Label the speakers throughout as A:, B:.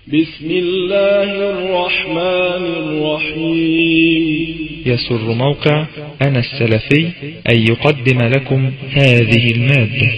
A: بسم الله الرحمن الرحيم
B: يسر موقع أنا السلفي أن يقدم لكم هذه المادة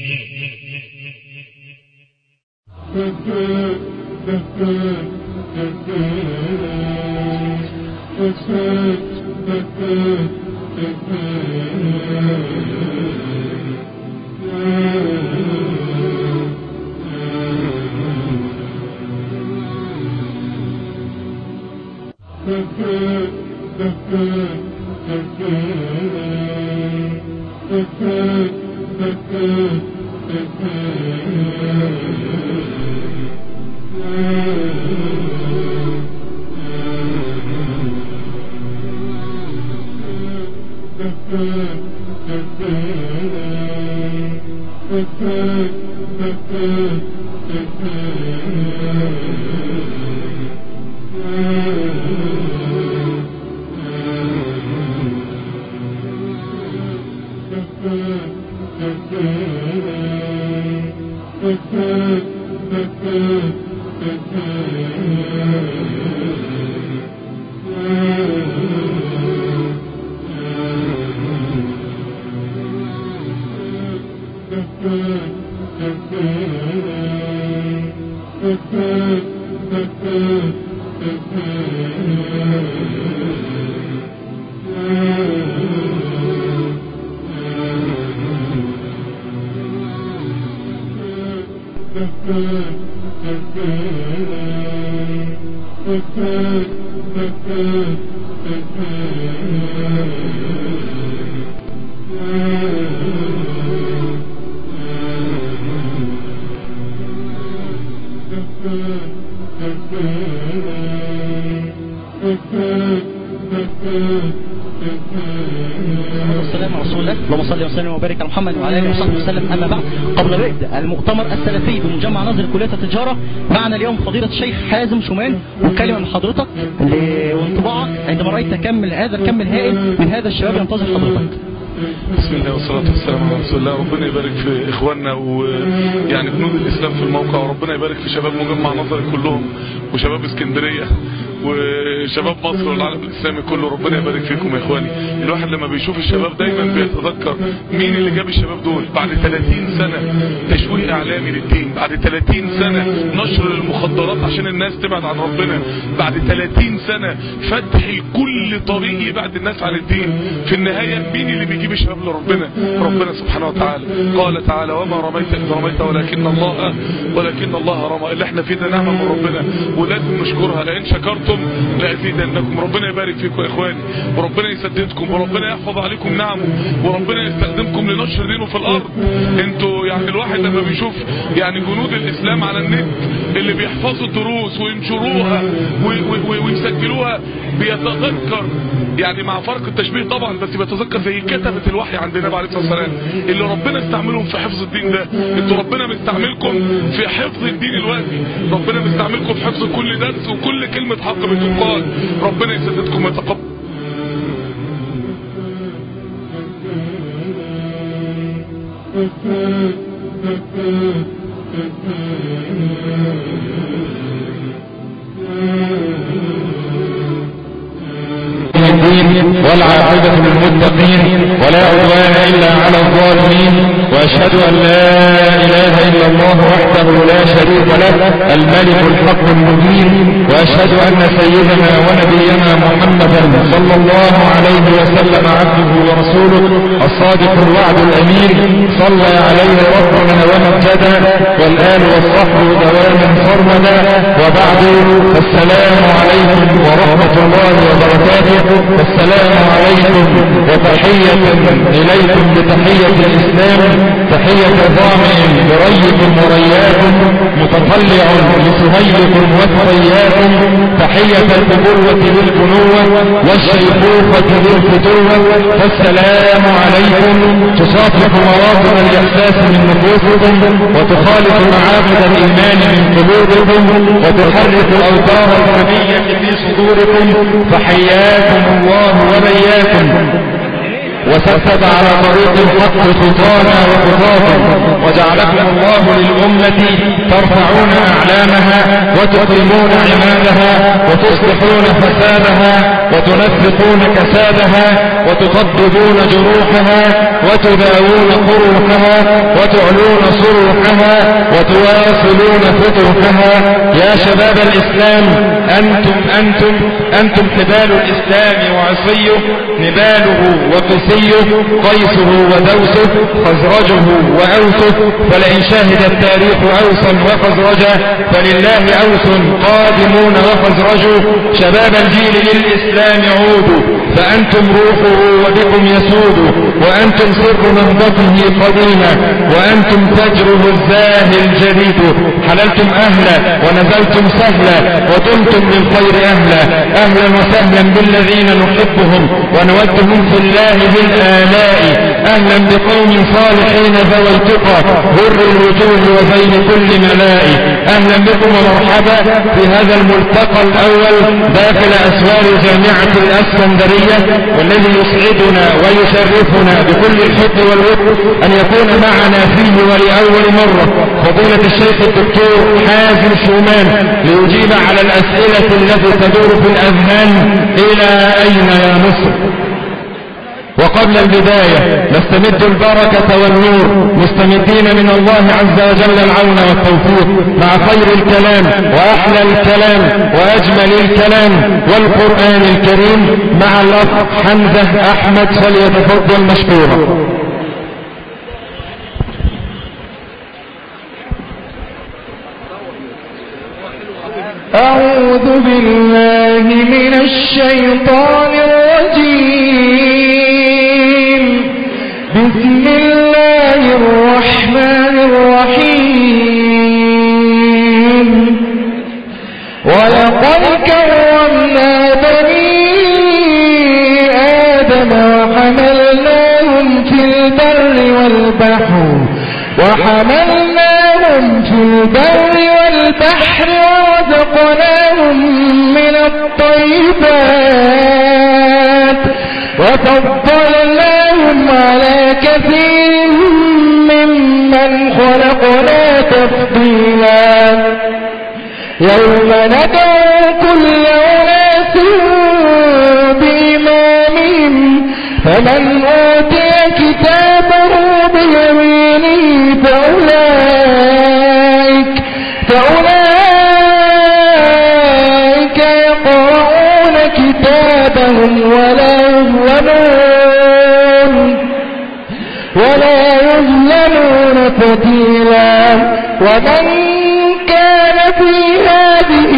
C: والسلام على رسول الله اللهم صل وسلم وبارك على محمد وعلى اله وصحبه وسلم اما بعد قبل بدء المؤتمر السلفي بمجمع ناظر كليه التجاره معنا اليوم فضيله الشيخ حازم شومان وكلمه من حضرتك ل- وانطباعك عندما رايت كم هذا الكم الهائل من هذا الشباب ينتظر حضرتك
D: بسم الله والصلاة والسلام على رسول الله ربنا يبارك في إخواننا ويعني جنود الإسلام في الموقع وربنا يبارك في شباب مجمع نظري كلهم وشباب اسكندرية وشباب مصر والعالم الإسلامي كله ربنا يبارك فيكم يا إخواني الواحد لما بيشوف الشباب دايما بيتذكر مين اللي جاب الشباب دول بعد 30 سنة تشويه إعلامي للدين بعد 30 سنة نشر المخدرات عشان الناس تبعد عن ربنا بعد 30 سنة فتح كل طريق يبعد الناس عن الدين في النهاية مين اللي بيجيب الشباب لربنا ربنا سبحانه وتعالى قال تعالى وما رميت إذ رميت ولكن الله ولكن الله رمى اللي احنا فيه ده نعمة من ربنا ولازم نشكرها لئن شكرتم لأزيدنكم ربنا يبارك فيكم يا إخواني وربنا يسددكم وربنا يحفظ عليكم نعمه وربنا يستخدمكم لنشر دينه في الأرض انتوا يعني الواحد لما بيشوف يعني جنود الإسلام على النت اللي بيحفظوا الدروس وينشروها و- و- و- ويسجلوها بيتذكر يعني مع فرق التشبيه طبعا بس بيتذكر زي كتبة الوحي عند النبي عليه الصلاة والسلام اللي ربنا استعملهم في حفظ الدين ده انتوا ربنا مستعملكم في حفظ الدين الوافي ربنا مستعملكم في حفظ كل درس وكل كلمة حق بتقال ربنا يسددكم ويتقبل
E: الدين والعاقبة للمتقين ولا عدوان إلا على الظالمين وأشهد أن لا إله إلا الله وحده لا شريك له الملك الحق المبين وأشهد أن سيدنا ونبينا محمدا صلى الله عليه وسلم عبده ورسوله الصادق الوعد الأمين صلى عليه ربنا ومجدا والآل والصحب دواما سرمدا وبعد السلام عليكم ورحمة الله وبركاته السلام عليكم وتحية إليكم بتحية الإسلام تحية ظامئ بريكم ورياكم متطلع لسهيلكم وثرياكم تحية الأبوة للبنوة والشيخوخة للفتوة فالسلام عليكم تصافح مراتب الإحساس من نفوسكم وتخالط معابد الإيمان من قلوبكم وتحرك أوتار الحمية في صدوركم فحياكم الله وبياكم وسدد على طريق الحق خطانا وخطاكم وجعلكم الله للأمة ترفعون أعلامها وتقيمون عمادها وتصلحون فسادها وتنفقون كسادها وتخضبون جروحها وتداوون قروحها وتعلون صروحها وتواصلون فتوحها يا شباب الإسلام أنتم أنتم أنتم حبال الإسلام وعصيه نباله وقسيه قيسه ودوسه خزرجه وأوسه فلئن شهد التاريخ أوسا وخزرجا فلله أوس قادمون وخزرجوا شباب الجيل للإسلام عودوا فأنتم روحه وبكم يسود وأنتم سر نهضته قديما وأنتم فجره الزاهي الجديد حللتم أهلا ونزلتم سهلا ودمتم للخير أهلا أهلا وسهلا بالذين نحبهم ونودهم في الله بالآلاء أهلا بقوم صالحين ذوي التقى غر الوجوه وبين كل ملاء أهلا بكم ومرحبا في هذا الملتقى الأول داخل أسوار جامعة الأسكندرية والذي يسعدنا ويشرفنا بكل الحب والود أن يكون معنا فيه ولأول مرة فضيلة الشيخ الدكتور حازم شومان ليجيب على الأسئلة التي تدور في الأذهان إلى أين يا مصر وقبل البداية نستمد البركة والنور مستمدين من الله عز وجل العون والتوفيق مع خير الكلام وأحلى الكلام وأجمل الكلام والقرآن الكريم مع الأخ حمزة أحمد فليتفضل مشكورا
F: أعوذ بالله من الشيطان الرجيم بسم الله الرحمن الرحيم ولقد كرمنا بني آدم وحملناهم في البر والبحر وحملناهم في البر والبحر ورزقناهم من الطيبات وفضلناهم على كثير ممن خلقنا تفضيلا يوم ندعو كل أناس بإمامهم فمن أوتي كتابه بيمينه فأولئك فأولئك يقرؤون كتابهم ولا يظلمون ولا يظلمون فتيلا ومن كان في هذه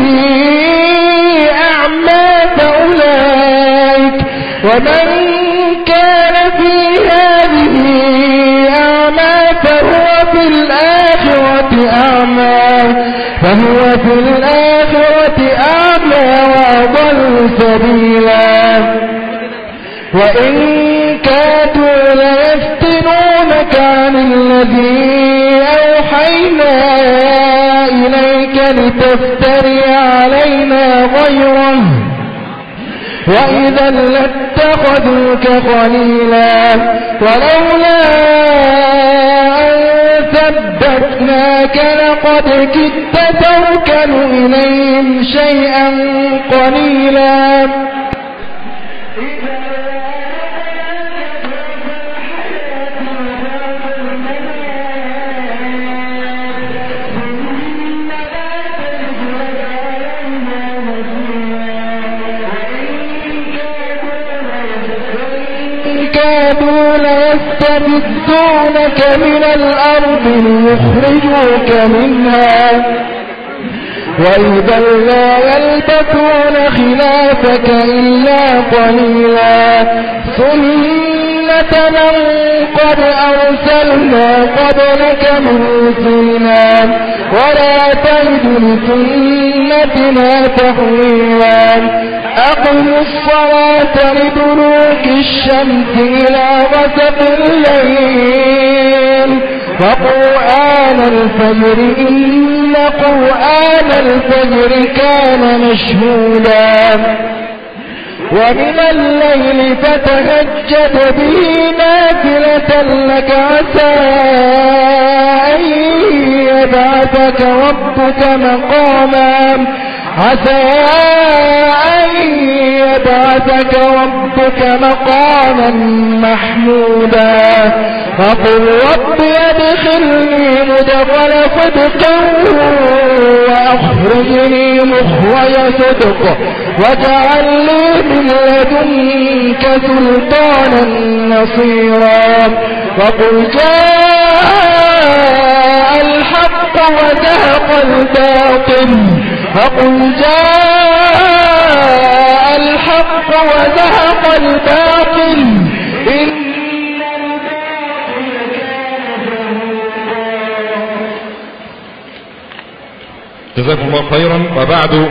F: أعمى فأولئك ومن كان في هذه أعمى فهو في الآخرة أعمى فهو في الآخرة أعمى وأضل سبيلا وإن كادوا ليفتنونك عن الذي أوحينا إليك لتفتري علينا غيره وإذا لاتخذوك خليلا ولولا أن ثبتناك لقد كدت تركن إليهم شيئا قليلا كادوا ليستبدونك من الأرض ليخرجوك منها وإذا لا يلبثون خلافك إلا قليلا سنة من قد أرسلنا قبلك من رسلنا ولا تجد لسنتنا تحويلا أقم الصلاة لدلوك الشمس إلى غسق الليل وقرآن الفجر إن قرآن الفجر كان مشهودا ومن الليل فتهجد به نافلة لك عسى أن يبعثك ربك مقاما عسى أن يبعثك ربك مقاما محمودا فقل رب ادخلني مدخل صدق وأخرجني مخرج صدق واجعل لي من لدنك سلطانا نصيرا وقل جاء الحق وزهق الباطل فقل جاء الحق وزهق الباطل إن
E: جزاكم الله خيرا وبعد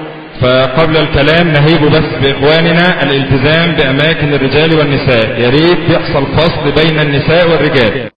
E: فقبل الكلام نهيب بس بإخواننا الالتزام بأماكن الرجال والنساء يريد يحصل فصل بين النساء والرجال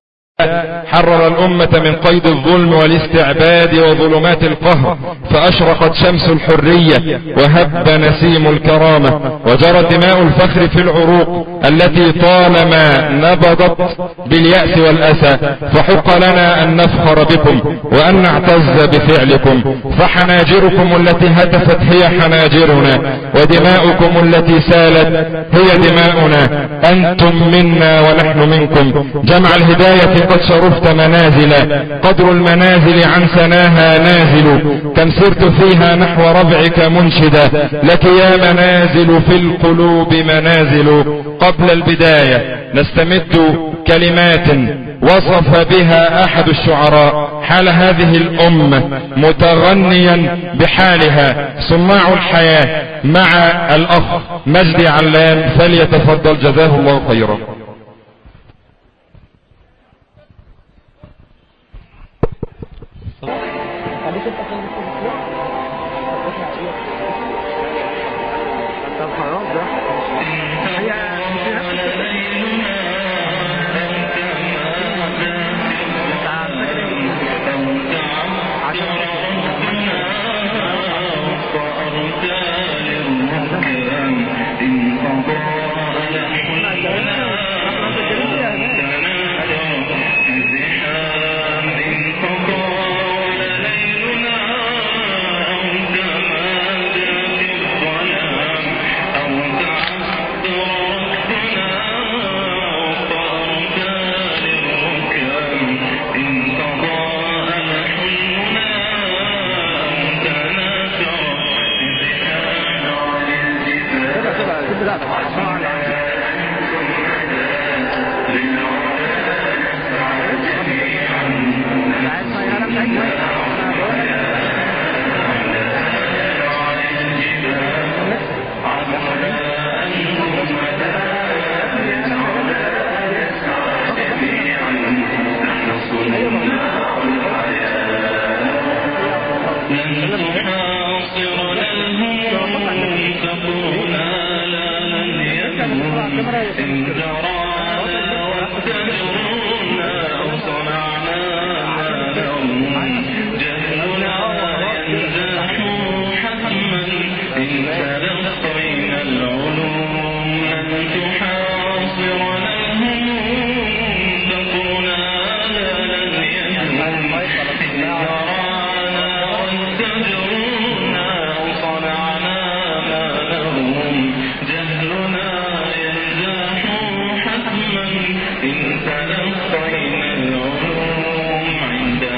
E: حرر الأمة من قيد الظلم والاستعباد وظلمات القهر فأشرقت شمس الحرية وهب نسيم الكرامة وجرت دماء الفخر في العروق التي طالما نبضت باليأس والأسى فحق لنا أن نفخر بكم وأن نعتز بفعلكم فحناجركم التي هتفت هي حناجرنا ودماؤكم التي سالت هي دماؤنا أنتم منا ونحن منكم جمع الهداية قد شرفت منازلا قدر المنازل عن سناها نازل كم سرت فيها نحو ربعك منشدا لك يا منازل في القلوب منازل قبل البداية نستمد كلمات وصف بها احد الشعراء حال هذه الامة متغنيا بحالها صناع الحياة مع الاخ مجدي علام فليتفضل جزاه الله خيرا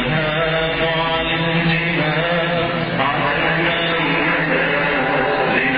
G: عندها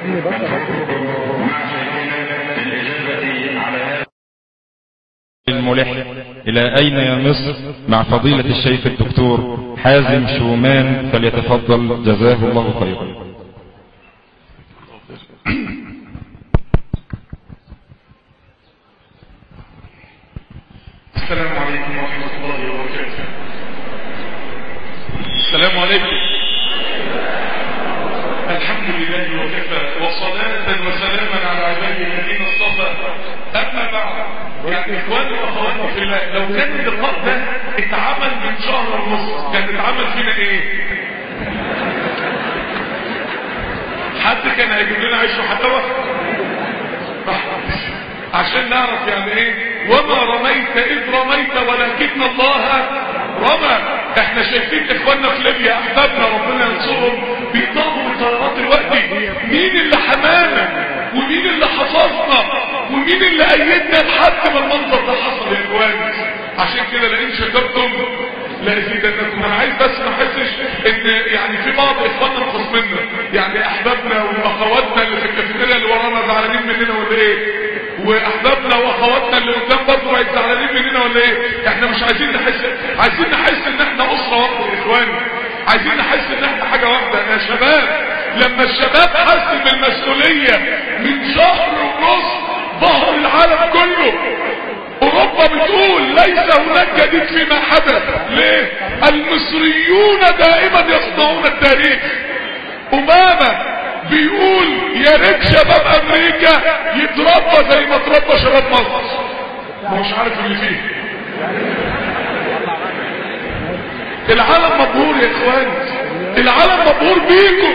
E: الملح إلى أين يا مصر مع فضيلة الشيخ الدكتور حازم شومان فليتفضل جزاه الله خيرا
D: السلام عليكم ورحمة الله وبركاته السلام عليكم الحمد لله وكفى وصلاة وسلاما على عباده الذين اصطفى أما بعد يعني إخواني وأخواتي في الله لو كان اللقاء ده اتعمل من شهر ونص كان اتعمل فينا إيه؟ حد كان هيجيب لنا عيش وحلاوة؟ عشان نعرف يعني ايه وما رميت اذ رميت ولكن الله رمى احنا شايفين اخواننا في ليبيا احبابنا ربنا ينصرهم بيطلبوا الطيارات دلوقتي مين اللي حمانا ومين اللي حفظنا ومين اللي ايدنا لحد ما المنظر ده حصل يا اخوان عشان كده لئن شكرتم لازيدنكم انا عايز بس ما احسش ان يعني في بعض اخواننا مخصمنا يعني احبابنا واخواتنا اللي في الكافيتيريا اللي ورانا زعلانين مننا ولا ايه واحبابنا واخواتنا اللي قدام برضه بقت زعلانين مننا ولا ايه احنا مش عايزين نحس عايزين نحس ان احنا اسره واحده يا اخواني عايزين نحس ان احنا حاجه واحده يا شباب لما الشباب حس بالمسؤوليه من شهر ونص ظهر العالم كله اوروبا بتقول ليس هناك جديد فيما حدث ليه المصريون دائما يصنعون التاريخ امامه بيقول يا ريت شباب امريكا يتربى زي ما اتربى شباب مصر مش عارف اللي فيه العالم مبهور يا اخوان العالم مبهور بيكم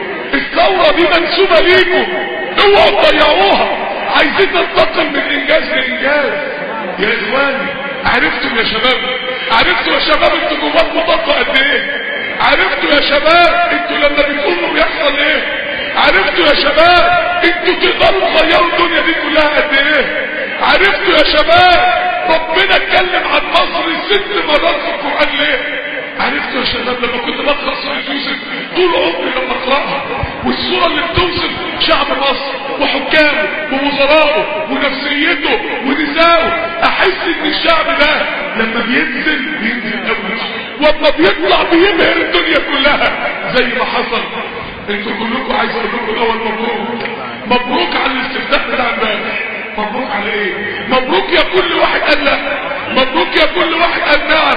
D: الثورة دي منسوبة ليكم اوعوا تضيعوها عايزين ننتقل من انجاز لانجاز يا اخواني عرفتم يا شباب عرفتوا يا شباب انتوا جواكم طاقة قد ايه عرفتوا يا شباب انتوا لما بتقوموا بيحصل ايه عرفتوا يا شباب انتوا تقدروا تغيروا الدنيا دي كلها قد ايه عرفتوا يا شباب ربنا اتكلم عن مصر ست مرات في القرآن ليه عرفتوا يا شباب لما كنت بقرا سوره يوسف طول عمري لما اقراها والسوره اللي بتوصف شعب مصر وحكامه ووزرائه ونفسيته ونسائه احس ان الشعب ده لما بينزل بينزل قوي واما بيطلع بيبهر الدنيا كلها زي ما حصل انتوا كلكم عايز اقول لكم الاول مبروك مبروك على الاستفتاء بتاع امبارح مبروك على ايه مبروك يا كل واحد قال لا مبروك يا كل واحد قال نعم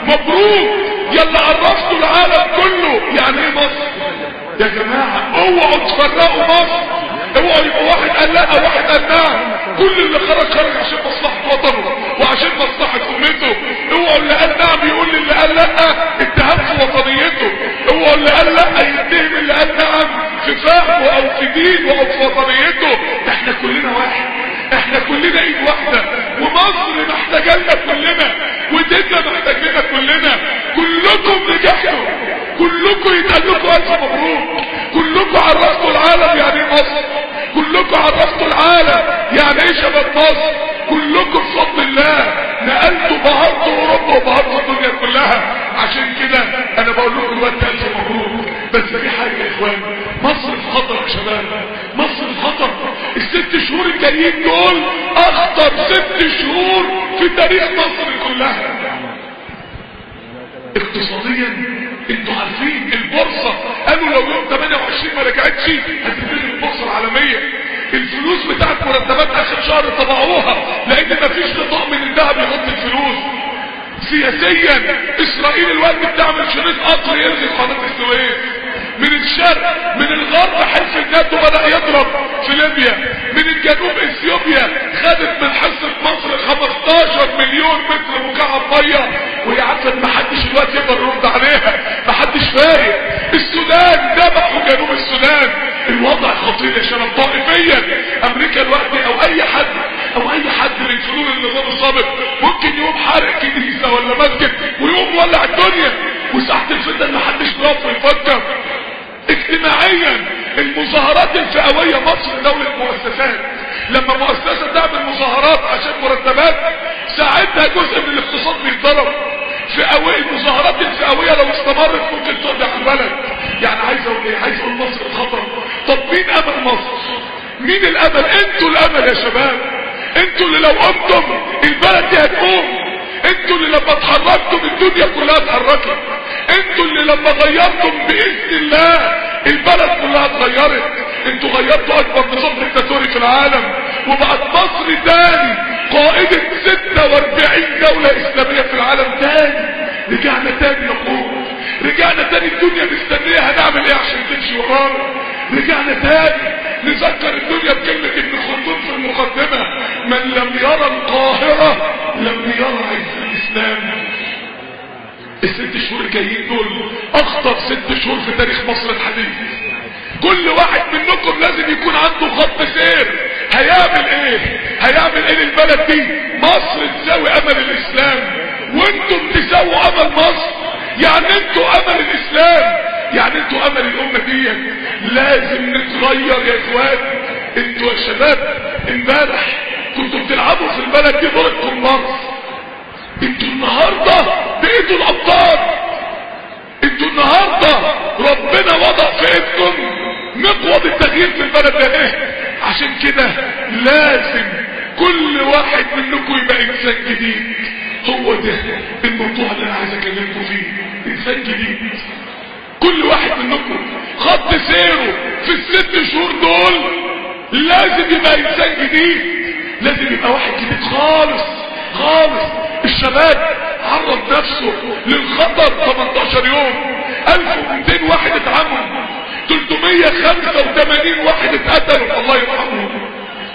D: مبروك يلا عرفتوا العالم كله يعني ايه مصر يا جماعة اوعوا تفرقوا مصر اوعوا يبقى واحد قال لا واحد قال نعم كل اللي خرج خرج عشان مصلحة وطنه وعشان مصلحة امته اوعوا اللي قال نعم يقول للي قال لا اتهام في وطنيته اوعوا اللي قال لا يتهم اللي قال نعم في فهمه او في دينه او في وطنيته احنا كلنا واحد احنا كلنا ايد واحدة ومصر محتاجة لنا كلنا وديننا محتاج لنا كلنا كلكم نجحتوا كلكم يتقال لكم الف مبروك كلكم عرفتوا العالم يعني ايه مصر كلكم عرفتوا العالم يعني ايه شباب مصر كلكم بفضل الله نقلتوا بهرتوا اوروبا وبهرتوا الدنيا كلها عشان كده انا بقول لكم دلوقتي الف مبروك بس في حاجه يا اخوان مصر في خطر يا شباب مصر في خطر الست شهور الجايين دول اخطر ست شهور في تاريخ مصر كلها اقتصاديا انتوا عارفين البورصة قالوا لو يوم 28 ما رجعتش هتنزل البورصة العالمية الفلوس بتاعت مرتبات اخر شهر طبعوها لان مفيش نظام من الذهب يغطي الفلوس سياسيا اسرائيل الوقت بتعمل شريط قطر يلغي قناة السويس من الشرق من الغرب حلف الناتو بدأ يضرب في ليبيا من الجنوب اثيوبيا خدت من حصة مصر 15 مليون متر مكعب مية وهي عارفة ان محدش دلوقتي يقدر يرد عليها محدش فايق السودان ذبحوا جنوب السودان الوضع خطير يا شباب طائفيا امريكا دلوقتي او اي حد او اي حد من فنون النظام السابق ممكن يقوم حارق كنيسة ولا مسجد ويقوم ولع الدنيا وساعة الفتن محدش بيقف ويفكر اجتماعيا المظاهرات الفئوية مصر دولة مؤسسات لما مؤسسة تعمل مظاهرات عشان مرتبات ساعتها جزء من الاقتصاد بيتضرب فئوية المظاهرات الفئوية لو استمرت ممكن ترجع البلد يعني عايز اقول ايه عايز اقول مصر خطر طب مين امل مصر مين الامل انتوا الامل يا شباب انتوا اللي لو قمتم البلد دي هتقوم انتوا اللي لما اتحركتم الدنيا كلها اتحركت انتوا اللي لما غيرتم باذن الله البلد كلها اتغيرت انتوا غيرتوا اكبر نظام ديكتاتوري في العالم وبقت مصر تاني قائدة 46 دولة اسلامية في العالم تاني رجعنا تاني نقوم رجعنا تاني الدنيا مستنية هنعمل ايه عشان تمشي ورانا رجعنا تاني نذكر الدنيا بكلمة ابن خلدون في المقدمة من لم يرى القاهرة لم يرى عز الاسلام الست شهور الجايين دول اخطر ست شهور في تاريخ مصر الحديث كل واحد منكم لازم يكون عنده خط سير هيعمل ايه هيعمل ايه للبلد دي مصر تساوي امل الاسلام وانتم تساووا امل مصر يعني انتوا امل الاسلام يعني انتوا امل الامه دي لازم نتغير يا اخوان انتوا يا شباب امبارح كنتوا بتلعبوا في البلد دي دور الكومبارس انتوا النهارده بقيتوا الابطال انتوا النهارده ربنا وضع في ايدكم مقوض التغيير في البلد ده ايه عشان كده لازم كل واحد منكم يبقى انسان جديد هو ده الموضوع اللي انا عايز اكلمكم فيه انسان جديد كل واحد منكم خط سيره في الست شهور دول لازم يبقى انسان جديد لازم يبقى واحد جديد خالص خالص الشباب عرض نفسه للخطر 18 يوم 1200 واحد اتعمل 385 واحد اتقتلوا الله يرحمهم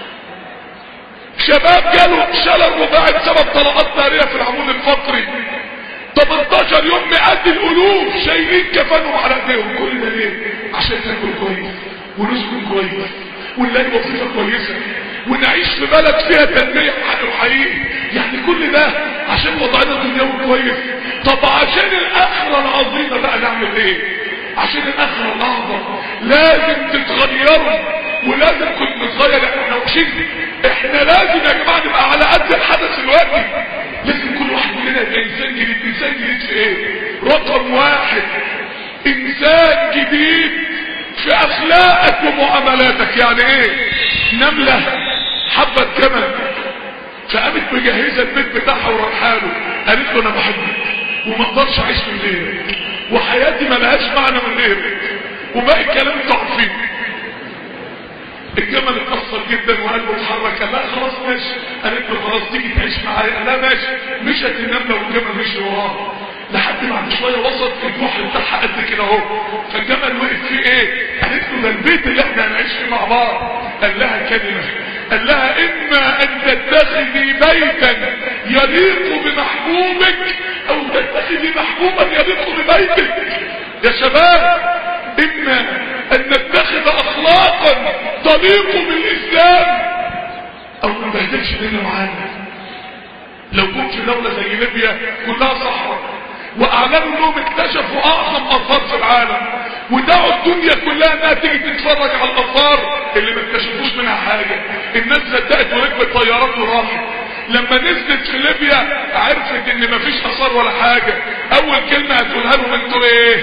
D: شباب جاله شلل رباعي بسبب طلقات ناريه في العمود الفقري 18 يوم مئات الالوف شايلين كفانهم على ايديهم كل ده ليه عشان ناكل كويس ونسكن كويس ونلاقي وظيفه كويسه ونعيش في بلد فيها تنميه حقيقي يعني كل ده عشان وضعنا الدنيوي كويس طب عشان الاخره العظيمه بقى نعمل ايه عشان الاخره الاعظم لازم تتغيروا ولازم كنت نتغير احنا وشيء احنا لازم يا جماعه نبقى على قد الحدث دلوقتي لازم كل واحد مننا يبقى انسان جديد انسان جديد في ايه رقم واحد انسان جديد في اخلاقك ومعاملاتك يعني ايه نملة حبة جمل فقامت مجهزة البيت بتاعها ورحاله قالت له انا بحبك وما اقدرش اعيش من غيرك وحياتي ملهاش معنى من غيرك وباقي الكلام انتوا عارفين الجمل اتأثر جدا وقلبه اتحرك لا خلاص ماشي قالت له خلاص تيجي تعيش معايا لا ماشي مشت النملة والجمل مشي وراها لحد ما بعد شويه وصل البحر بتاعها قد كده اهو فالجمل وقف فيه ايه قالت له ده البيت اللي احنا هنعيش فيه مع بعض قال لها كلمه قال لها اما ان تتخذي بيتا يليق بمحبوبك او تتخذي محبوبا يليق ببيتك يا شباب اما ان نتخذ اخلاقا تليق بالاسلام او ما نبهدلش لنا معانا لو كنت في دولة زي ليبيا كلها صحراء واعلنوا انهم اكتشفوا اعظم اثار في العالم ودعوا الدنيا كلها انها تيجي تتفرج على الاثار اللي ما اكتشفوش منها حاجه الناس صدقت وركبت طيارات وراحت لما نزلت في ليبيا عرفت ان مفيش اثار ولا حاجه اول كلمه هتقولها لهم انتوا ايه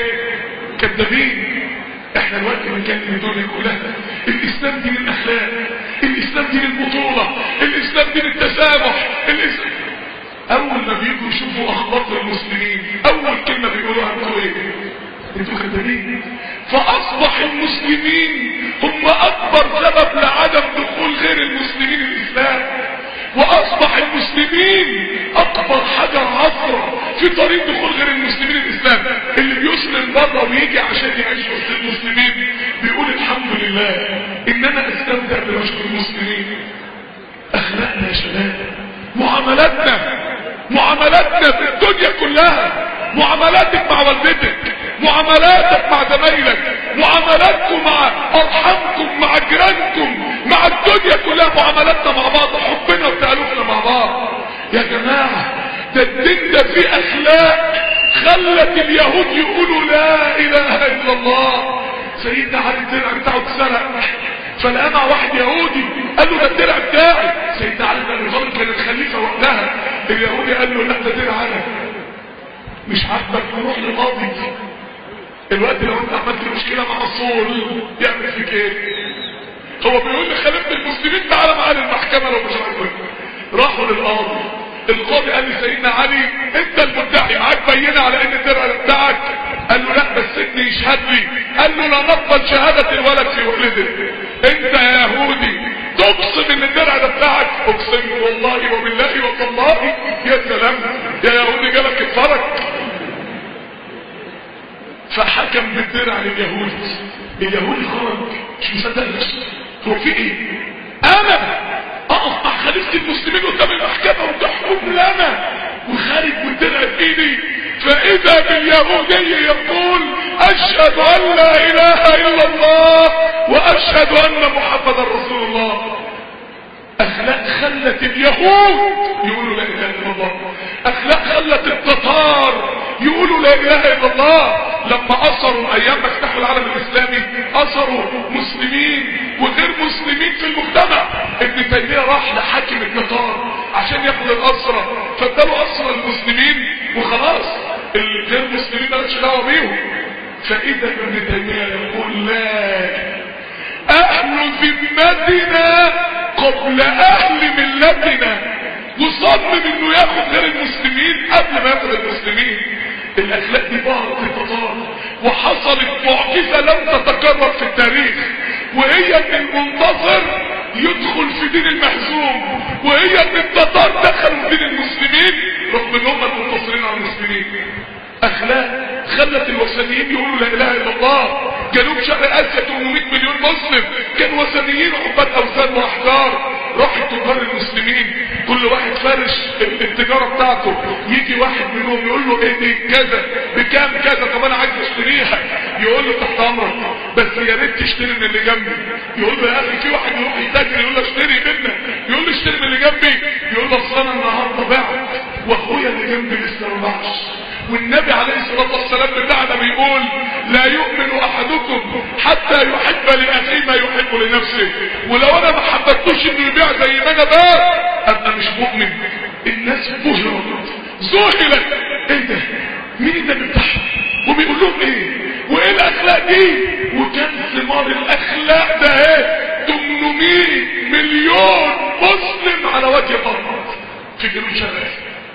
D: كذابين احنا الوقت بنكلم الدنيا كلها الاسلام دين الاخلاق الاسلام دين البطوله الاسلام دين التسامح الاسلام اول ما بيجوا يشوفوا اخبار المسلمين اول كلمه بيقولوها انتوا ايه انتوا كذابين فاصبح المسلمين هم اكبر سبب لعدم دخول غير المسلمين الاسلام واصبح المسلمين اكبر حجر عثرة في طريق دخول غير المسلمين الاسلام اللي بيسلم بره ويجي عشان يعيش وسط المسلمين بيقول الحمد لله ان انا استمتع بعشق المسلمين اخلاقنا يا شباب معاملاتنا معاملاتنا في الدنيا كلها معاملاتك مع والدتك معاملاتك مع زمايلك معاملاتكم مع ارحامكم مع جيرانكم مع الدنيا كلها معاملاتنا مع بعض حبنا وتألفنا مع بعض يا جماعة ده الدين ده فيه اخلاق خلت اليهود يقولوا لا اله الا الله سيدنا علي الدرع بتاعه اتسرق فلقى مع واحد يهودي قال له ده الدرع بتاعي سيدنا علي بن ابي طالب كان الخليفه وقتها اليهودي قال له لا ده درع انا مش عاجبك نروح للقاضي الوقت لو انت عملت مشكله مع الصول يعمل فيك ايه هو بيقول لخليفه المسلمين تعالى معانا المحكمه لو مش عاجبك راحوا للقاضي القاضي قال لسيدنا علي انت المدعي معاك بينه على ان الدرع بتاعك قال له لا بس ابني يشهد لي قال له لا نقبل شهاده الولد في ولده انت يا يهودي تقسم ان الدرع ده بتاعك اقسم والله وبالله وتالله يا سلام يا يهودي جالك الفرج فحكم بالدرع لليهود اليهودي خرج مش مصدق نفسه هو في ايه انا اقف مع خليفه المسلمين قدام المحكمه وتحكم لنا وخارج بالدرع بايدي فاذا باليهودي يقول اشهد ان لا اله الا الله واشهد ان محمدا رسول الله اخلاق خلت اليهود يقولوا لا اله الا الله اخلاق خلت التتار يقولوا لا اله الا الله لما اثروا ايام ما افتحوا العالم الاسلامي اثروا مسلمين وغير مسلمين في المجتمع ابن تيميه راح لحاكم التتار عشان ياخد الاسرى فاداله اسرى المسلمين وخلاص الغير مسلمين مالكش دعوه بيهم فاذا ابن تيميه يقول لا اهل ذمتنا قبل اهل ملتنا وصمم انه ياخد غير المسلمين قبل ما ياخد المسلمين الاخلاق دي ظهرت في التتار وحصلت معجزة لم تتكرر في التاريخ وهي ان المنتصر يدخل في دين المهزوم وهي ان التتار دخلوا في دين المسلمين رغم ان هم المنتصرين على المسلمين اخلاق خلت الوثنيين يقولوا لا اله الا الله جنوب شرق اسيا 800 مليون مسلم كانوا وثنيين عباد اوثان واحجار راحوا تجار المسلمين كل واحد فارش التجاره بتاعته يجي واحد منهم يقول له ايه دي كذا بكام كذا طب انا عايز اشتريها يقول له تحت امرك بس يا ريت تشتري من اللي جنبي يقول له يا اخي في واحد يروح يتاجر يقول له اشتري منك يقول له اشتري من اللي جنبي يقول له اصل انا النهارده بعت واخويا اللي جنبي لسه ما باعش والنبي عليه الصلاة والسلام بتاعنا بيقول لا يؤمن احدكم حتى يحب لاخيه ما يحب لنفسه ولو انا ما حبتوش انه يبيع زي ما انا باع ابقى مش مؤمن الناس بهرت ذهلت ايه ده مين ده بتاعهم وبيقول لهم ايه وايه الاخلاق دي وكان ثمار الاخلاق ده ايه 800 مليون مسلم على وجه الارض في جنوب شرق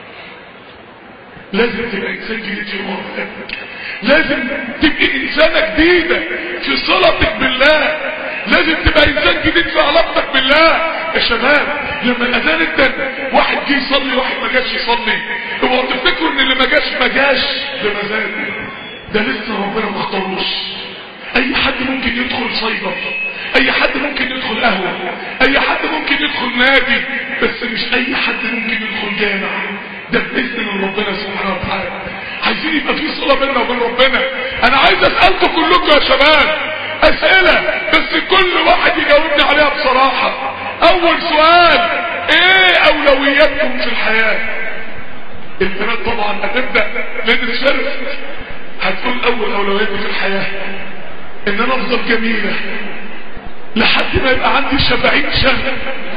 D: لازم تبقى انسان جديد في الموضوع لازم تبقى انسانة جديدة في صلتك بالله لازم تبقى انسان جديد في علاقتك بالله يا شباب لما الاذان ادن واحد جه يصلي واحد ما جاش يصلي اوعوا تفتكروا ان اللي ما جاش ما جاش بمزاجه ده لسه ربنا ما اختاروش اي حد ممكن يدخل صيدة اي حد ممكن يدخل قهوة اي حد ممكن يدخل نادي بس مش اي حد ممكن يدخل جامع ده باذن من ربنا سبحانه وتعالى عايزين يبقى في صله بيننا وبين ربنا انا عايز اسالكم كلكم يا شباب اسئله بس كل واحد يجاوبني عليها بصراحه اول سؤال ايه اولوياتكم في الحياه البنات طبعا هتبدا ندرس شرف هتقول اول اولوياتي في الحياه ان انا افضل جميله لحد ما يبقى عندي سبعين سنه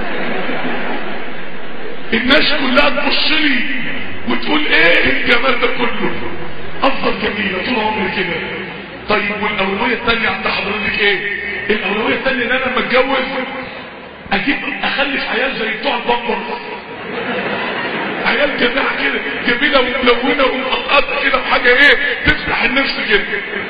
D: الناس كلها تبص لي وتقول ايه الجمال ده كله افضل جميله طول عمري كده طيب والاولويه الثانيه عند حضرتك ايه الاولويه الثانيه ان انا لما اتجوز اجيب اخلف عيال زي بتوع البقر عيال جماعه كده جميله وملونه ومقطقطه كده بحاجه ايه تفتح النفس كده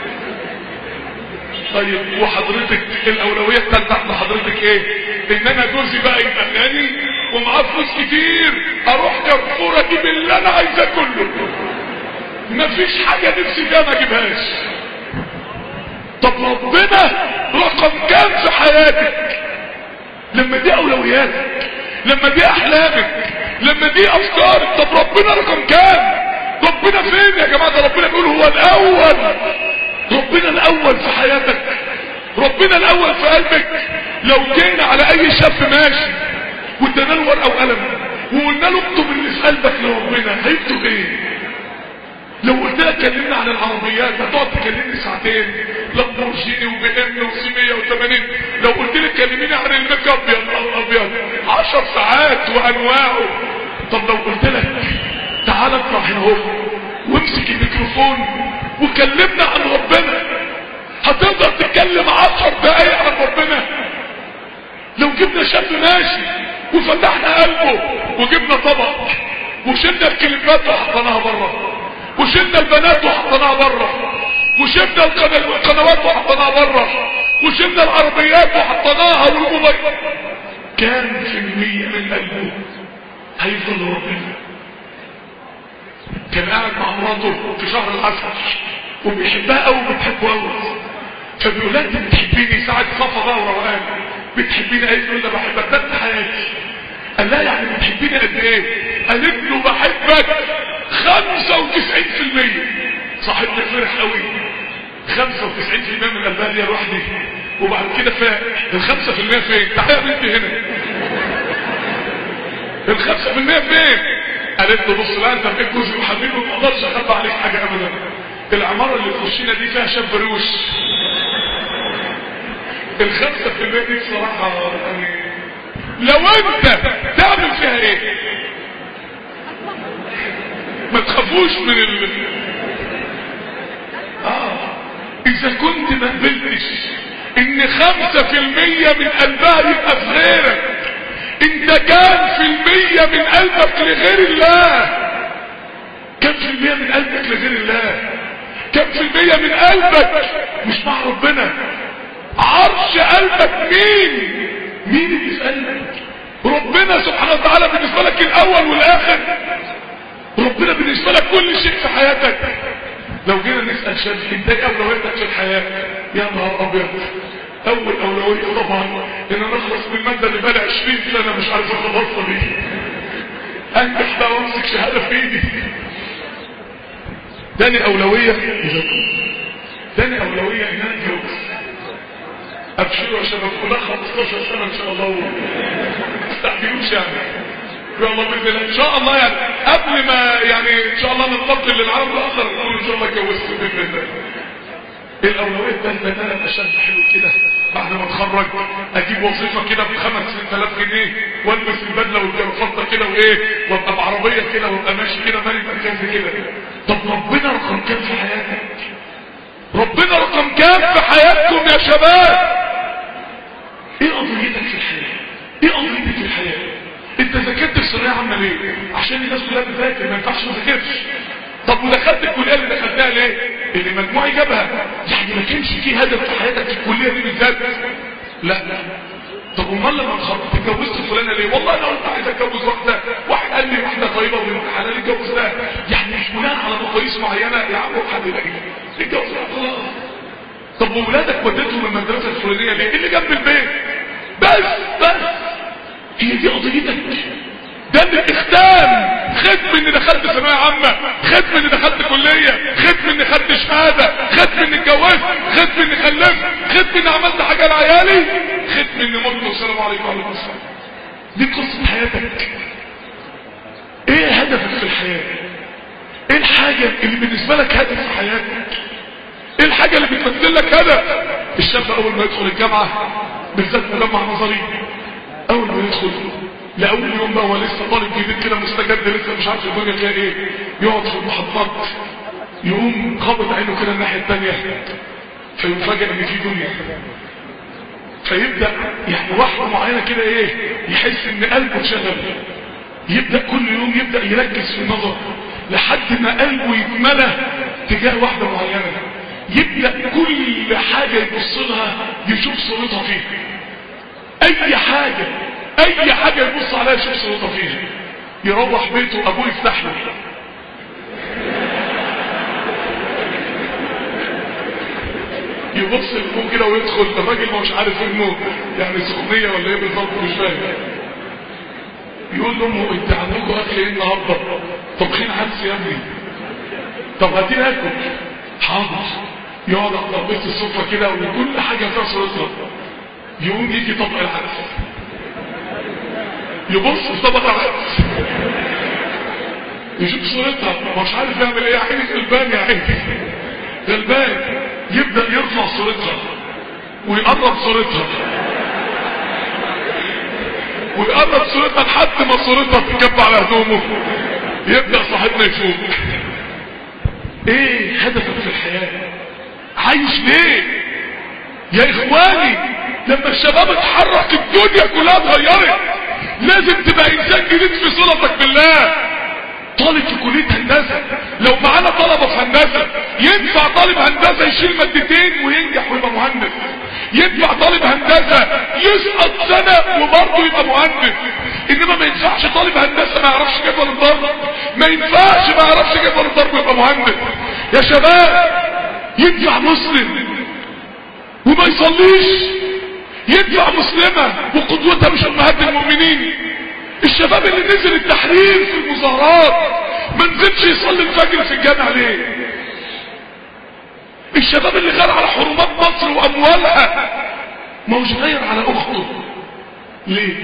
D: طيب وحضرتك الاولويه الثالثه عند حضرتك ايه ان انا جوزي بقى يبقى غني ومعاه فلوس كتير اروح كرفوره اجيب اللي انا عايزاه كله مفيش حاجه نفسي فيها ما اجيبهاش طب ربنا رقم كام في حياتك لما دي اولوياتك لما دي احلامك لما دي افكارك طب ربنا رقم كام ربنا فين يا جماعه ده ربنا بيقول هو الاول ربنا الاول في حياتك ربنا الاول في قلبك لو جينا على اي شاب ماشي وادانا له ورقه وقلم وقلنا له اكتب اللي في قلبك لربنا هيكتب ايه لو قلت لك كلمنا عن العربيات هتقعد تكلمني ساعتين لامبورجيني وبي ام وسي 180 لو قلت لك كلميني عن الميك اب يا نهار ابيض 10 ساعات وانواعه طب لو قلت لك تعالى اطلع هنا اهو وامسك الميكروفون وكلمنا عن ربنا هتقدر تتكلم 10 دقايق عن ربنا لو جبنا شاب ماشي وفتحنا قلبه وجبنا طبق وشلنا الكلمات وحطيناها بره وشلنا البنات وحطيناها بره وشلنا القنا- القنوات وحطيناها بره وشلنا العربيات وحطيناها والموبايل كام في المية من قلبه هيفضل ربنا كان قاعد مع مراته في شهر العسل وبيحبها قوي وبتحبه قوي فبيقول لها انت بتحبيني ساعة صفا بقى وروقان بتحبيني قالت له انا بحبك ده انت حياتي قال لها يعني بتحبيني قد ايه قالت له بحبك 95% صاحبنا فرح قوي 95% من قلبها ليا لوحدي وبعد كده فاق ال 5% فين تعالى يا بنتي هنا ال 5% فين قالت له بص لا انت بقيت جوزي وحبيبي وما اقدرش اخبى عليك حاجه ابدا العماره اللي في وشنا دي فيها شاب روش ال 5% دي بصراحه يعني لو انت تعمل فيها ايه ما تخافوش من ال اه اذا كنت ما قبلتش ان خمسة في المية من قلبها يبقى في غيرك انت كام في المية من قلبك لغير الله كم في المية من قلبك لغير الله كم في المية من قلبك مش مع ربنا عرش قلبك مين مين اللي في قلبك ربنا سبحانه وتعالى بالنسبة لك الاول والاخر ربنا بالنسبة لك كل شيء في حياتك لو جينا نسأل شاب انت ايه اولوياتك في الحياة يا نهار ابيض اول اولوية طبعا ان انا اخلص من المادة اللي بقالي 20 سنة مش عارف اخلصها دي انجح بقى وامسك شهادة في ايدي تاني اولوية تاني اولوية ان انا اتجوز ابشروا يا شباب كلها 15 سنة ان شاء الله ما تستعجلوش يعني يا الله باذن الله ان شاء الله يعني قبل ما يعني ان شاء الله ننتقل للعالم الاخر نقول ان شاء الله اتجوزت باذن الله الاولويه الثالثه ان انا ابقى شاب حلو كده بعد ما اتخرج اجيب وظيفه كده ب 5000 جنيه والبس البدله والجرافطه كده وايه وابقى بعربيه كده وابقى ماشي كده مالي مركز كده طب ربنا رقم كام في حياتك ربنا رقم كام في حياتكم يا شباب ايه قضيتك في الحياه ايه قضيتك في الحياه انت ذاكرت في ثانويه عامه ليه عشان الناس كلها بتذاكر ما ينفعش ما تذاكرش طب ودخلت الكليه اللي دخلتها ليه اللي مجموعي جابها يعني ما كانش في هدف في حياتك في الكليه دي بالذات لا لا طب امال لما اتخرجت اتجوزت فلانه ليه والله انا قلت عايز اتجوز واحده واحد قال لي واحده طيبه وبنت حلال اتجوزها يعني مش بناء على مقاييس معينه يا عم حد يلاقي اتجوز خلاص طب واولادك وديتهم المدرسه الفلانيه ليه اللي جنب البيت بس بس هي دي قضيتك ده الاختام ختم اني دخلت ثانويه عامه ختم اني دخلت كليه ختم اني خدت شهاده ختم اني اتجوزت ختم اني خلفت ختم اني عملت حاجه لعيالي ختم اني مت والسلام عليكم وعليكم السلام دي قصه حياتك ايه هدفك في الحياه ايه الحاجه اللي بالنسبه لك هدف في حياتك ايه الحاجه اللي بتمثل لك هدف الشاب اول ما يدخل الجامعه بالذات مجمع نظري اول ما يدخل لاول يوم بقى هو لسه طالب جديد كده مستجد لسه مش عارف الدنيا فيها ايه يقعد في المحطات يقوم خابط عينه كده الناحيه الثانيه فيفاجئ ان في دنيا فيبدا يعني واحده معينه كده ايه يحس ان قلبه اتشغل يبدا كل يوم يبدا يركز في النظر لحد ما قلبه يتملى تجاه واحده معينه يبدا كل حاجه يبص لها يشوف صورتها فيها اي حاجة اي حاجة يبص عليها يشوف صورتها فيها يروح بيته ابوه يفتح له يبص لابوه كده ويدخل الراجل ما مش عارف ابنه يعني سخونية ولا ايه بالظبط مش فاهم يقول لامه انت عندكم اكل ايه النهارده طبخين عدس يا ابني طب هاتي ناكل حاضر يقعد على ترابيزه السفره كده وكل حاجه فيها صورتها يقوم يجي طبق العدس يبص في طبق العدس يشوف صورتها مش عارف يعمل ايه يا عيني غلبان يا عيني غلبان يبدا يرفع صورتها ويقرب صورتها ويقرب صورتها لحد ما صورتها تتجب على هدومه يبدا صاحبنا يفوق ايه هدفك في الحياه عايش ليه يا اخواني لما الشباب اتحرك الدنيا كلها اتغيرت لازم تبقى انسان جديد في صلتك بالله طالب في كلية هندسة لو معانا طلبة في هندسة ينفع طالب هندسة يشيل مادتين وينجح ويبقى مهندس ينفع طالب هندسة يسقط سنة وبرضه يبقى مهندس انما ما ينفعش طالب هندسة ما يعرفش جدول الضرب ما ينفعش ما يعرفش جدول الضرب ويبقى مهندس يا شباب ينفع مسلم وما يصليش ينفع مسلمة وقدوتها مش امهات المؤمنين الشباب اللي نزل التحرير في المظاهرات ما نزلش يصلي الفجر في الجامع ليه الشباب اللي غير على حرمات مصر واموالها ما هوش غير على اخته ليه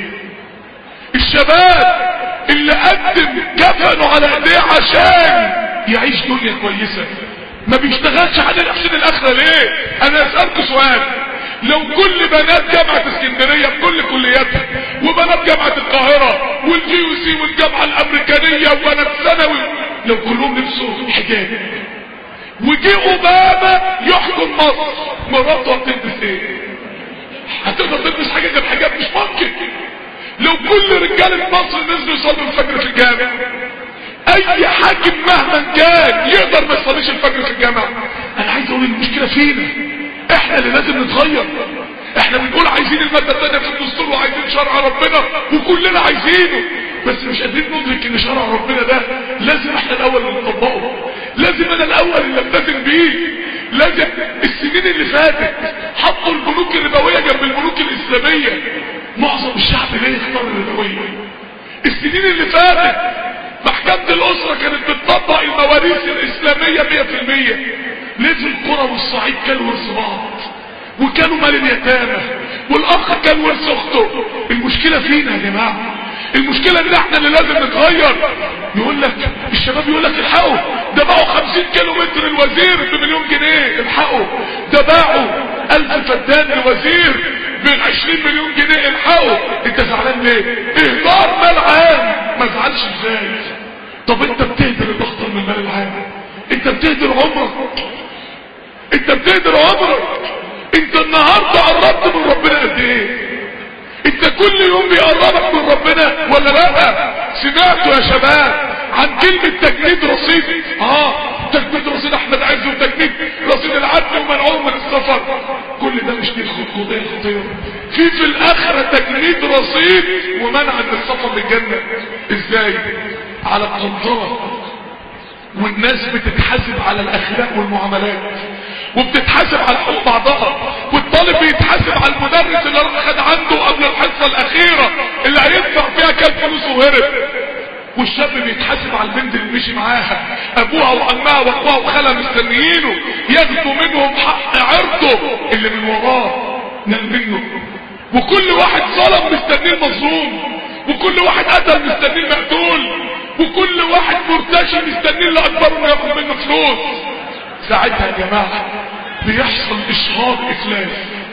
D: الشباب اللي قدم كفنه على ايديه عشان يعيش دنيا كويسة ما بيشتغلش على عشان الاخرة ليه انا اسألكوا سؤال لو كل بنات جامعة اسكندرية بكل كلياتها وبنات جامعة القاهرة والجي يو سي والجامعة الامريكانية وبنات ثانوي لو كلهم لبسوا حجاب وجي اوباما يحكم مصر مراته هتلبس ايه هتقدر تلبس حاجة غير حجاب مش ممكن لو كل رجالة مصر نزلوا يصلوا الفجر في الجامع اي حاكم مهما كان يقدر ما يصليش الفجر في الجامع انا عايز اقول المشكلة فينا احنا اللي لازم نتغير احنا بنقول عايزين المادة الثانية في الدستور وعايزين شرع ربنا وكلنا عايزينه بس مش قادرين ندرك ان شرع ربنا ده لازم احنا الاول اللي نطبقه لازم انا الاول اللي التزم بيه لازم السنين اللي فاتت حطوا البنوك الربوية جنب البنوك الاسلامية معظم الشعب ليه يختار الربوية السنين اللي فاتت محكمة الاسرة كانت بتطبق المواريث الاسلامية مية في المية ليه في القرى والصعيد كانوا ورث بعض وكانوا مال اليتامى والاخ كان ورث اخته المشكلة فينا يا جماعة المشكلة ان احنا اللي لازم نتغير يقول لك الشباب يقول لك الحقوا ده باعوا 50 كيلو متر الوزير بمليون جنيه الحقوا ده باعوا الف فدان لوزير ب 20 مليون جنيه الحقوا انت زعلان ليه اهدار مال عام ما زعلش ازاي طب انت بتهدر الاخطر من المال العام انت بتهدر عمرك انت بتهدر عمرك انت النهارده قربت من ربنا قد ايه انت كل يوم بيقربك من ربنا ولا لا سمعتوا يا شباب عن كلمة تجنيد رصيد اه تجنيد رصيد احمد عز وتجنيد رصيد العدل ومنعوه من السفر كل ده مش دي خطوطية خطيرة في في الاخرة تجنيد رصيد ومنع من السفر للجنة ازاي على القنطرة والناس بتتحاسب على الاخلاق والمعاملات وبتتحاسب على حقوق بعضها والطالب بيتحاسب على المدرس اللي راح خد عنده قبل الحصه الاخيره اللي هيدفع فيها كام فلوس وهرب والشاب بيتحاسب على البنت اللي مشي معاها ابوها وعمها واخوها وخالها مستنيينه ياخدوا منهم حق عرضه اللي من وراه نال منه وكل واحد ظلم مستنيه المظلوم وكل واحد قتل مستنيه المقتول وكل واحد مرتشي مستنيه اللي اكبر انه ياخد منه فلوس ساعتها يا جماعه بيحصل اشهار افلاس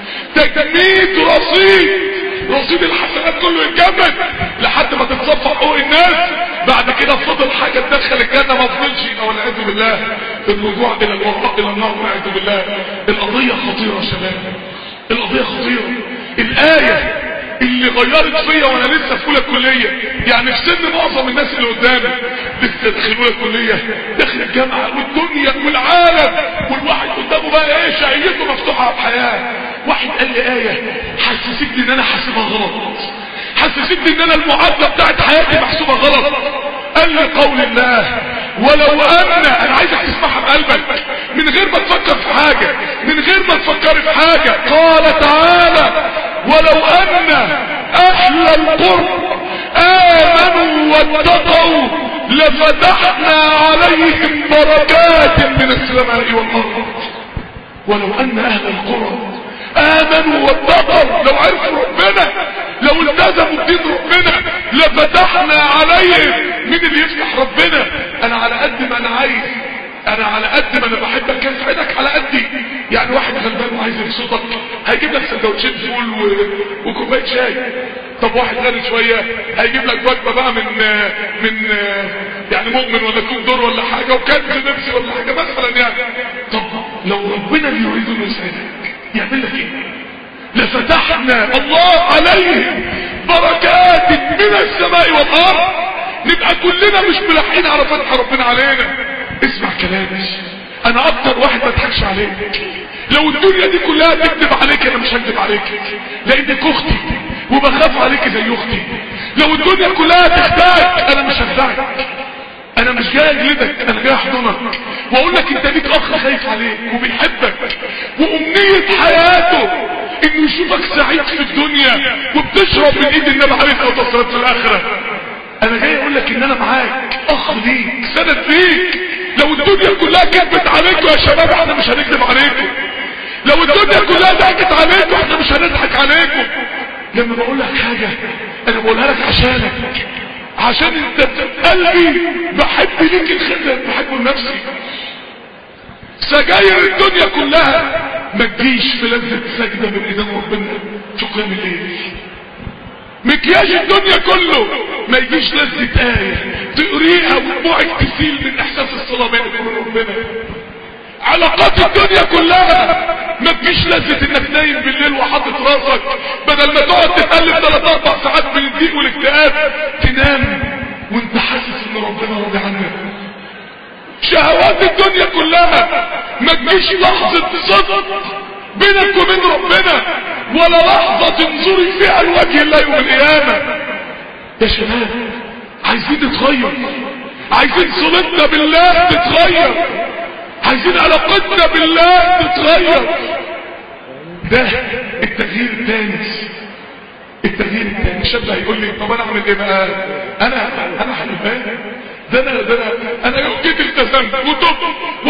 D: تجميد رصيد رصيد الحسنات كله يتجمد لحد ما تتصفى حقوق الناس بعد كده فضل حاجه تدخل الجنه ما فضلش والعياذ بالله الرجوع الى الوراء الى النار والعياذ بالله القضيه خطيره يا شباب القضيه خطيره الايه اللي غيرت فيا وانا لسه في اولى كليه يعني في سن معظم الناس اللي قدامي لسه داخل اولى كليه داخل الجامعه والدنيا والعالم والواحد قدامه بقى ايه شهيته مفتوحه على الحياه واحد قال لي ايه حسستني ان انا حاسبها غلط حسستني ان انا المعادله بتاعت حياتي محسوبه غلط قال لي قول الله ولو ان انا عايزك تسمعها بقلبك من غير ما تفكر في حاجه من غير ما تفكر في حاجه قال تعالى ولو ان اهل القرب امنوا واتقوا لفتحنا عليهم بركات من السماء والارض ولو ان اهل القرى امنوا واتقوا لو عرفوا ربنا لو التزموا بدين ربنا لفتحنا عليهم مين اللي يفتح ربنا انا على قد ما انا عايز انا على قد ما انا بحبك كان سعيدك على قدي يعني واحد غلبان وعايز يبسطك هيجيب لك سندوتشين فول و... وكوبايه شاي طب واحد غني شويه هيجيب لك وجبه بقى من من يعني مؤمن ولا كوب دور ولا حاجه وكنز نفسي ولا حاجه مثلا يعني طب لو ربنا اللي يريد انه يسعدك يعمل لك ايه لفتحنا الله عليهم بركات من السماء والارض نبقى كلنا مش ملاحقين على فتح ربنا علينا اسمع كلامي انا اكتر واحد ما اضحكش عليك لو الدنيا دي كلها تكذب عليك انا مش هكذب عليك لانك اختي وبخاف عليك زي اختي لو الدنيا كلها تخدعك انا مش هخدعك انا مش جاي اجلدك انا جاي احضنك واقول لك انت ليك اخ خايف عليك وبيحبك وامنية حياته انه يشوفك سعيد في الدنيا وبتشرب من ايد النبي عليه الصلاه والسلام في الاخره انا جاي اقول لك ان انا معاك اخ ليك سند ليك لو الدنيا كلها كذبت عليكم يا شباب احنا مش هنكذب عليكم لو الدنيا كلها ضحكت عليكم احنا مش هنضحك عليكم لما بقول لك حاجه انا بقولها لك عشانك عشان انت قلبي بحب ليك الخير اللي بحبه لنفسي سجاير الدنيا كلها ما تجيش في لذة سجدة من ايدين ربنا في قيام الليل مكياج الدنيا كله ما يجيش لذة آية تقريها ودموعك تسيل من احساس الصلاة بينك وبين ربنا علاقات الدنيا كلها ما تجيش لذة انك نايم بالليل وحاطط راسك بدل ما تقعد تتقلب ثلاث اربع ساعات من الضيق والاكتئاب تنام وانت حاسس ان ربنا راضي عنك شهوات الدنيا كلها ما تجيش لحظة صدق بينك وبين ربنا ولا لحظة تنظري فيها لوجه الله يوم القيامة يا شباب عايزين نتغير عايزين صلتنا بالله تتغير عايزين علاقتنا بالله تتغير ده التغيير الثاني التغيير الثاني الشاب هيقول لي طب انا اعمل ايه بقى انا انا حلفان ده انا ده انا انا يوم جيت التزمت وتوب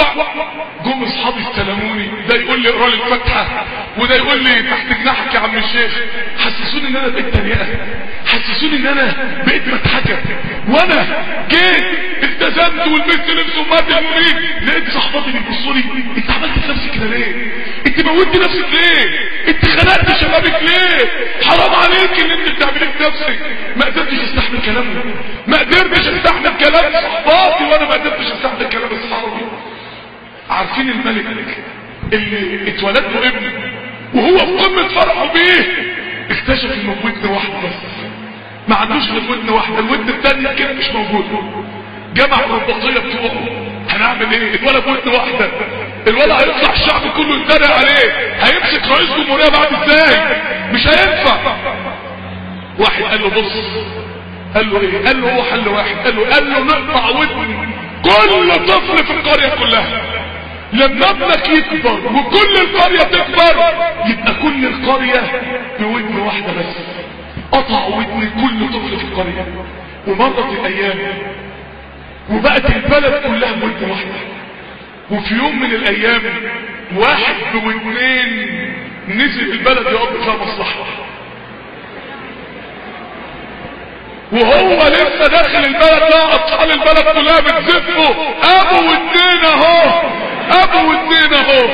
D: جم اصحابي استلموني ده يقول لي اقرا لي الفاتحه وده يقول لي تحت جناحك يا عم الشيخ حسسوني ان انا بقيت تريقه حسسوني ان انا بقيت مضحكه وانا جيت التزمت ولبست لبس امهات المؤمنين لقيت صحباتي بيبصوا لي انت عملت في نفسك كده ليه؟ انت موتت نفسك ليه؟ انت خنقت شبابك ليه؟ حرام عليك اللي انت بتعمليه في نفسك ما قدرتش استحمل كلامنا ما قدرتش استحمل كلام صحباتي وانا ما قدرتش استحمل كلام اصحابي عارفين الملك اللي اتولد له ابن وهو في قمه فرحه بيه اكتشف انه ودن واحده بس ما عندوش غير ودن واحده الودن الثانيه كده مش موجود جمع الرباطيه بتوعه هنعمل ايه الولد ودن واحده الولد هيطلع الشعب كله يتريق عليه هيمسك رئيس جمهوريه بعد ازاي مش هينفع واحد قال له بص قال له ايه قال له هو حل واحد قال له قال له نقطع ودن كل طفل في القريه كلها لما ابنك يكبر وكل القريه تكبر يبقى كل القريه بودن واحده بس قطع ودن كل طفل في القريه ومرت الايام وبقت البلد كلها بودن واحده وفي يوم من الايام واحد بودنين نزل البلد يقضي فيها مصلحه وهو لسه داخل البلد لا اطفال البلد كلها بتزفه ابو ودنين اهو ابو ودنين اهو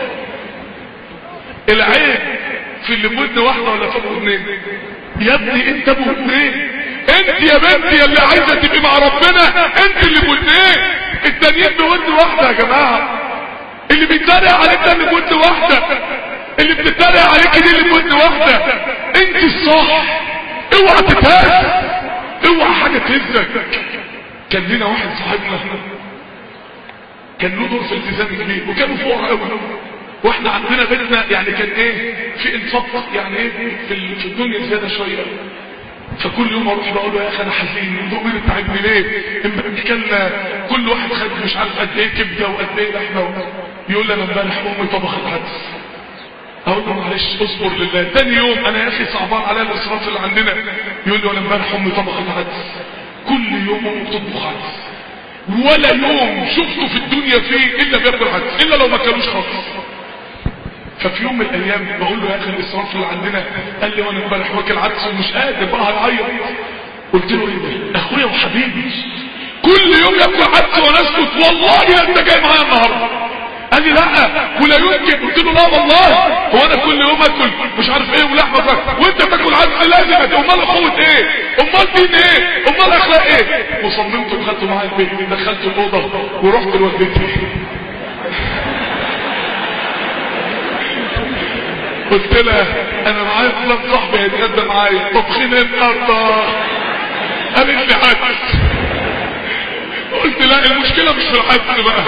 D: العيب في اللي بودن واحده ولا في ودنين يا ابني انت ابو ودنين انت يا بنتي اللي عايزه تبقي مع ربنا انت اللي بودنين التانيين بودن واحده يا جماعه اللي بيتريق عليك ده اللي بودن واحده اللي بتتريق عليك دي اللي بودن واحده انت الصح اوعى تتهز اوعى حاجة تهزك كان لنا واحد صاحبنا كان له دور في التزام كبير وكانوا فقراء قوي واحنا عندنا بيتنا يعني كان ايه في انفاق يعني ايه في, في الدنيا زياده شويه فكل يوم اروح بقول له يا اخي انا حزين الضمير بتاعتني ليه امبارح كلنا كل واحد خد مش عارف قد ايه كبده وقد ايه لحمه يقول لي انا امبارح امي طبخت عدس اقول له معلش اصبر لله تاني يوم انا يا اخي صعبان عليا الاسراف اللي عندنا يقول لي انا امبارح امي طبخت عدس كل يوم امي بتطبخ عدس ولا يوم شفته في الدنيا فيه الا بياكل عدس الا لو ما كانوش خالص ففي يوم من الايام بقول له يا اخي الاسراف اللي عندنا قال لي وانا امبارح واكل عدس ومش قادر بقى هيعيط قلت له ايه ده اخويا وحبيبي كل يوم ياكل عدس وانا اسكت والله انت جاي معايا النهارده قال لي لا ولا يمكن قلت له لا والله هو انا كل يوم اكل مش عارف ايه ولحمه فراخ وانت تاكل عدس لازم امال اخوه ايه امال دين ايه امال اخلاق ايه وصممت ودخلت معايا البيت دخلت الاوضه ورحت لوالدتي قلت لها انا معايا فلان صاحبي هيتغدى معايا طبخين النهارده قالت لي عدس قلت لا المشكلة مش في العدس بقى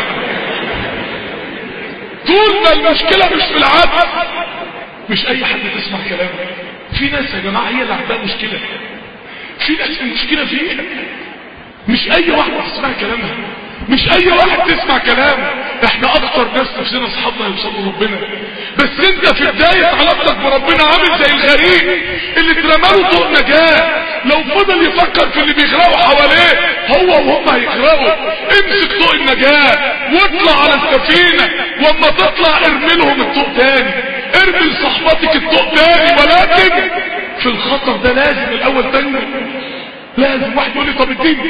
D: طول ما المشكلة مش في العدس مش اي حد تسمع كلامه في ناس يا جماعة هي اللي عندها مشكلة في ناس المشكلة فيها مش اي واحد تسمع كلامها مش اي واحد تسمع كلامه احنا اكتر ناس نفسنا اصحابنا يوصلوا ربنا بس انت في بداية علاقتك بربنا عامل زي الغريق اللي اترماله طوق نجاة لو فضل يفكر في اللي بيغرقوا حواليه هو وهم هيغرقوا امسك طوق النجاة واطلع على السفينة واما تطلع ارمي لهم الطوق تاني ارمي لصحبتك الطوق تاني ولكن في الخطر ده لازم الاول تنجو لازم واحد يقول لي طب اديني